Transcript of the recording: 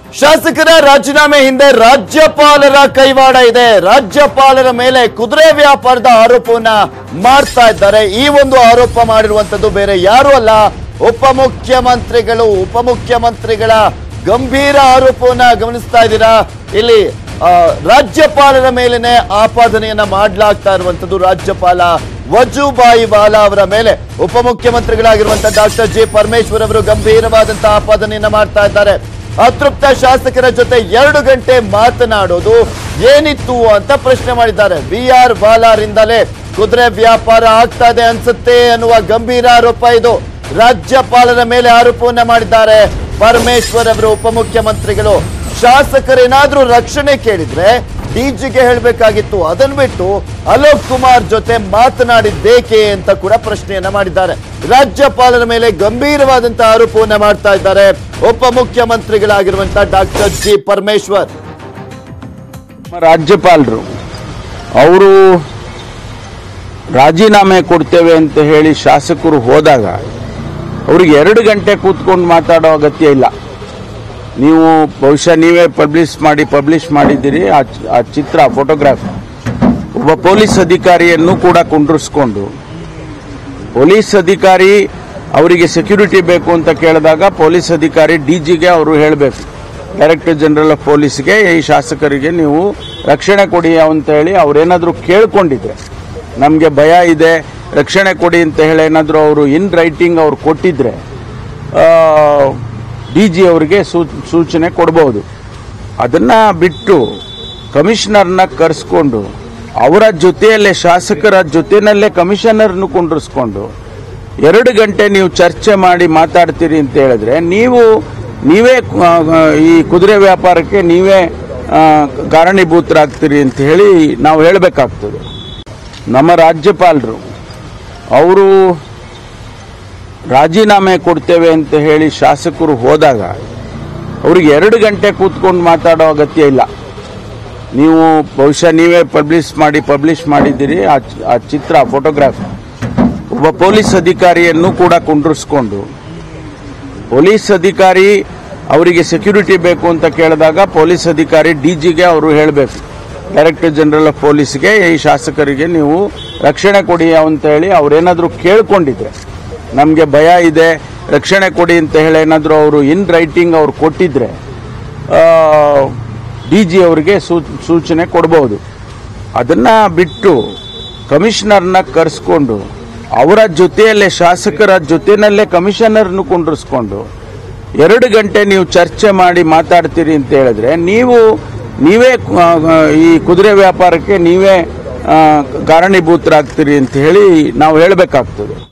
ಶಾಸಕರ ರಾಜೀನಾಮೆ ಹಿಂದೆ ರಾಜ್ಯಪಾಲರ ಕೈವಾಡ ಇದೆ ರಾಜ್ಯಪಾಲರ ಮೇಲೆ ಕುದುರೆ ವ್ಯಾಪಾರದ ಆರೋಪವನ್ನ ಮಾಡ್ತಾ ಇದ್ದಾರೆ ಈ ಒಂದು ಆರೋಪ ಮಾಡಿರುವಂತದ್ದು ಬೇರೆ ಯಾರು ಅಲ್ಲ ಉಪಮುಖ್ಯಮಂತ್ರಿಗಳು ಉಪಮುಖ್ಯಮಂತ್ರಿಗಳ ಗಂಭೀರ ಆರೋಪವನ್ನ ಗಮನಿಸ್ತಾ ಇದ್ದೀರಾ ಇಲ್ಲಿ ಆ, ರಾಜ್ಯಪಾಲರ ಮೇಲೇನೆ ಆಪಾದನೆಯನ್ನ ಮಾಡಲಾಗ್ತಾ ಇರುವಂತದ್ದು ರಾಜ್ಯಪಾಲ ವಜುಭಾಯಿ ವಾಲಾ ಅವರ ಮೇಲೆ ಉಪಮುಖ್ಯಮಂತ್ರಿಗಳಾಗಿರುವಂತಹ ಡಾಕ್ಟರ್ ಜಿ ಪರಮೇಶ್ವರ್ ಅವರು ಗಂಭೀರವಾದಂತಹ ಆಪಾದನೆಯನ್ನ ಮಾಡ್ತಾ ಇದ್ದಾರೆ ಅತೃಪ್ತ ಶಾಸಕರ ಜೊತೆ ಎರಡು ಗಂಟೆ ಮಾತನಾಡೋದು ಏನಿತ್ತು ಅಂತ ಪ್ರಶ್ನೆ ಮಾಡಿದ್ದಾರೆ ಬಿ ಆರ್ ಬಾಲಾರಿಂದಲೇ ಕುದುರೆ ವ್ಯಾಪಾರ ಆಗ್ತಾ ಇದೆ ಅನ್ಸುತ್ತೆ ಅನ್ನುವ ಗಂಭೀರ ಆರೋಪ ಇದು ರಾಜ್ಯಪಾಲರ ಮೇಲೆ ಆರೋಪವನ್ನ ಮಾಡಿದ್ದಾರೆ ಪರಮೇಶ್ವರ್ ಅವರು ಉಪಮುಖ್ಯಮಂತ್ರಿಗಳು ಶಾಸಕರೇನಾದ್ರೂ ರಕ್ಷಣೆ ಕೇಳಿದ್ರೆ ಡಿಜಿಗೆ ಹೇಳಬೇಕಾಗಿತ್ತು ಅದನ್ನ ಬಿಟ್ಟು ಅಲೋಕ್ ಕುಮಾರ್ ಜೊತೆ ಮಾತನಾಡಿದ್ದೇಕೆ ಅಂತ ಕೂಡ ಪ್ರಶ್ನೆಯನ್ನ ಮಾಡಿದ್ದಾರೆ ರಾಜ್ಯಪಾಲರ ಮೇಲೆ ಗಂಭೀರವಾದಂತಹ ಆರೋಪವನ್ನ ಮಾಡ್ತಾ ಇದ್ದಾರೆ ಉಪಮುಖ್ಯಮಂತ್ರಿಗಳಾಗಿರುವಂತಹ ಡಾಕ್ಟರ್ ಜಿ ಪರಮೇಶ್ವರ್ ನಮ್ಮ ರಾಜ್ಯಪಾಲರು ಅವರು ರಾಜೀನಾಮೆ ಕೊಡ್ತೇವೆ ಅಂತ ಹೇಳಿ ಶಾಸಕರು ಹೋದಾಗ ಅವ್ರಿಗೆ ಎರಡು ಗಂಟೆ ಕೂತ್ಕೊಂಡು ಮಾತಾಡೋ ಅಗತ್ಯ ಇಲ್ಲ ನೀವು ಬಹುಶಃ ನೀವೇ ಪಬ್ಲಿಷ್ ಮಾಡಿ ಪಬ್ಲಿಷ್ ಮಾಡಿದ್ದೀರಿ ಆ ಚಿ- ಆ ಚಿತ್ರ ಫೋಟೋಗ್ರಾಫ್ ಒಬ್ಬ ಪೊಲೀಸ್ ಅಧಿಕಾರಿಯನ್ನು ಕೂಡ ಕುಂಡ್ರಿಸ್ಕೊಂಡು ಪೊಲೀಸ್ ಅಧಿಕಾರಿ ಅವರಿಗೆ ಸೆಕ್ಯೂರಿಟಿ ಬೇಕು ಅಂತ ಕೇಳಿದಾಗ ಪೊಲೀಸ್ ಅಧಿಕಾರಿ ಡಿಜಿಗೆ ಅವರು ಹೇಳಬೇಕು ಡೈರೆಕ್ಟರ್ ಜನರಲ್ ಆಫ್ ಪೊಲೀಸ್ಗೆ ಈ ಶಾಸಕರಿಗೆ ನೀವು ರಕ್ಷಣೆ ಕೊಡಿ ಅಂತ ಹೇಳಿ ಅವ್ರೇನಾದರೂ ಕೇಳ್ಕೊಂಡಿದ್ರೆ ನಮಗೆ ಭಯ ಇದೆ ರಕ್ಷಣೆ ಕೊಡಿ ಅಂತ ಹೇಳಿ ಏನಾದರೂ ಅವರು ಇನ್ ರೈಟಿಂಗ್ ಅವ್ರು ಕೊಟ್ಟಿದ್ರೆ ಡಿ ಜಿ ಅವರಿಗೆ ಸೂಚನೆ ಕೊಡಬಹುದು ಅದನ್ನ ಬಿಟ್ಟು ಕಮಿಷನರ್ನ ಕರೆಸ್ಕೊಂಡು ಅವರ ಜೊತೆಯಲ್ಲೇ ಶಾಸಕರ ಜೊತೆಯಲ್ಲೇ ಕಮಿಷನರ್ನು ಕುಂಡ್ರಿಸ್ಕೊಂಡು ಎರಡು ಗಂಟೆ ನೀವು ಚರ್ಚೆ ಮಾಡಿ ಮಾತಾಡ್ತೀರಿ ಅಂತ ಹೇಳಿದ್ರೆ ನೀವು ನೀವೇ ಆ, ಈ ಕುದುರೆ ವ್ಯಾಪಾರಕ್ಕೆ ನೀವೇ ಆ, ಕಾರಣೀಭೂತರಾಗ್ತೀರಿ ಅಂತ ಹೇಳಿ ನಾವು ಹೇಳಬೇಕಾಗ್ತದೆ ನಮ್ಮ ರಾಜ್ಯಪಾಲರು ಅವರು ರಾಜೀನಾಮೆ ಕೊಡ್ತೇವೆ ಅಂತ ಹೇಳಿ ಶಾಸಕರು ಹೋದಾಗ ಅವ್ರಿಗೆ ಎರಡು ಗಂಟೆ ಕೂತ್ಕೊಂಡು ಮಾತಾಡೋ ಅಗತ್ಯ ಇಲ್ಲ ನೀವು ಬಹುಶಃ ನೀವೇ ಪಬ್ಲಿಷ್ ಮಾಡಿ ಪಬ್ಲಿಷ್ ಮಾಡಿದ್ದೀರಿ ಆ ಚಿ- ಆ ಚಿತ್ರ ಫೋಟೋಗ್ರಾಫ್ ಒಬ್ಬ ಪೊಲೀಸ್ ಅಧಿಕಾರಿಯನ್ನು ಕೂಡ ಕುಂಡ್ರಿಸ್ಕೊಂಡು ಪೊಲೀಸ್ ಅಧಿಕಾರಿ ಅವರಿಗೆ ಸೆಕ್ಯೂರಿಟಿ ಬೇಕು ಅಂತ ಕೇಳಿದಾಗ ಪೊಲೀಸ್ ಅಧಿಕಾರಿ ಡಿಜಿಗೆ ಅವರು ಹೇಳಬೇಕು ಡೈರೆಕ್ಟರ್ ಜನರಲ್ ಆಫ್ ಪೊಲೀಸ್ಗೆ ಈ ಶಾಸಕರಿಗೆ ನೀವು ರಕ್ಷಣೆ ಕೊಡಿ ಅಂತ ಹೇಳಿ ಅವ್ರೇನಾದರೂ ಕೇಳ್ಕೊಂಡಿದ್ರೆ ನಮಗೆ ಭಯ ಇದೆ ರಕ್ಷಣೆ ಕೊಡಿ ಅಂತ ಹೇಳಿ ಏನಾದರೂ ಅವರು ಇನ್ ರೈಟಿಂಗ್ ಅವ್ರು ಕೊಟ್ಟಿದ್ರೆ ಡಿ ಜಿ ಅವರಿಗೆ ಸೂಚನೆ ಕೊಡಬಹುದು ಅದನ್ನ ಬಿಟ್ಟು ಕಮಿಷನರ್ನ ಕರೆಸ್ಕೊಂಡು ಅವರ ಜೊತೆಯಲ್ಲೇ ಶಾಸಕರ ಜೊತೆಯಲ್ಲೇ ಕಮಿಷನರ್ನು ಕುಂಡ್ರಿಸ್ಕೊಂಡು ಎರಡು ಗಂಟೆ ನೀವು ಚರ್ಚೆ ಮಾಡಿ ಮಾತಾಡ್ತೀರಿ ಅಂತ ಹೇಳಿದ್ರೆ ನೀವು ನೀವೇ ಆ, ಈ ಕುದುರೆ ವ್ಯಾಪಾರಕ್ಕೆ ನೀವೇ ಆ, ಕಾರಣೀಭೂತರಾಗ್ತೀರಿ ಅಂತ ಹೇಳಿ ನಾವು ಹೇಳಬೇಕಾಗ್ತದೆ